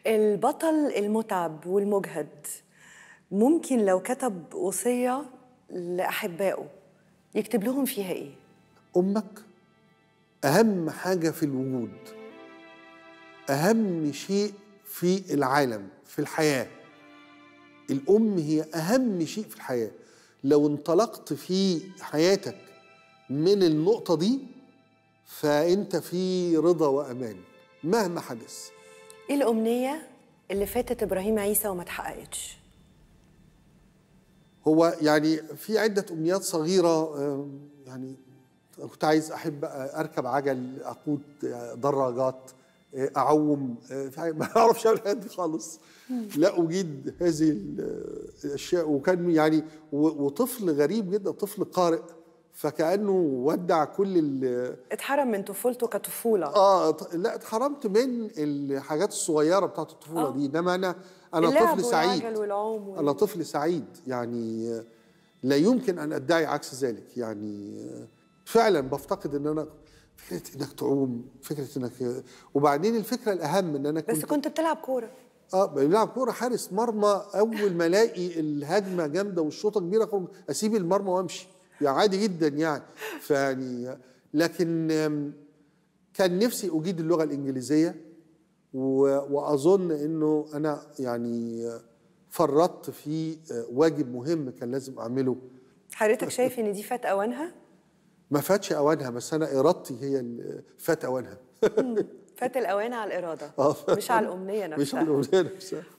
البطل المتعب والمجهد ممكن لو كتب وصية لأحبائه يكتب لهم فيها إيه؟ امك اهم حاجه في الوجود اهم شيء في العالم في الحياه الام هي اهم شيء في الحياه لو انطلقت في حياتك من النقطه دي فانت في رضا وامان مهما حدث إيه الأمنية اللي فاتت إبراهيم عيسى وما اتحققتش؟ هو يعني في عدة أمنيات صغيرة آم، يعني كنت عايز أحب أركب عجل أقود آه، دراجات آه، أعوم آه، في حاجة- ما أعرفش أعمل الحاجات دي خالص لا أجيد هذه ال- الأشياء وكان يعني و- وطفل غريب جدا طفل قارئ فكأنه ودع كل ال- اتحرم من طفولته كطفولة اه ط- لا اتحرمت من الحاجات الصغيره بتاعت الطفوله آه. دي انما انا انا اللعب طفل سعيد والعجل والعوم وال- انا طفل سعيد يعني آه، لا يمكن ان ادعي عكس ذلك يعني آه، فعلا بفتقد ان انا فكره انك تعوم فكره انك آه، وبعدين الفكره الاهم ان انا كنت بس كنت بتلعب كورة اه بلعب كوره حارس مرمى اول ما الاقي الهجمه جامده والشوطه كبيره أخرج اسيب المرمى وامشي يعني عادي جدا يعني فيعني لكن آم، كان نفسي اجيد اللغه الانجليزيه و- واظن انه انا يعني آه، فرطت في آه، واجب مهم كان لازم اعمله حضرتك شايف إن دي فات أوانها؟ ما فاتش اوانها بس انا ارادتي هي اللي فات اوانها فات الأوان على الإرادة آه. مش على الأمنية نفسها مش على الأمنية نفسها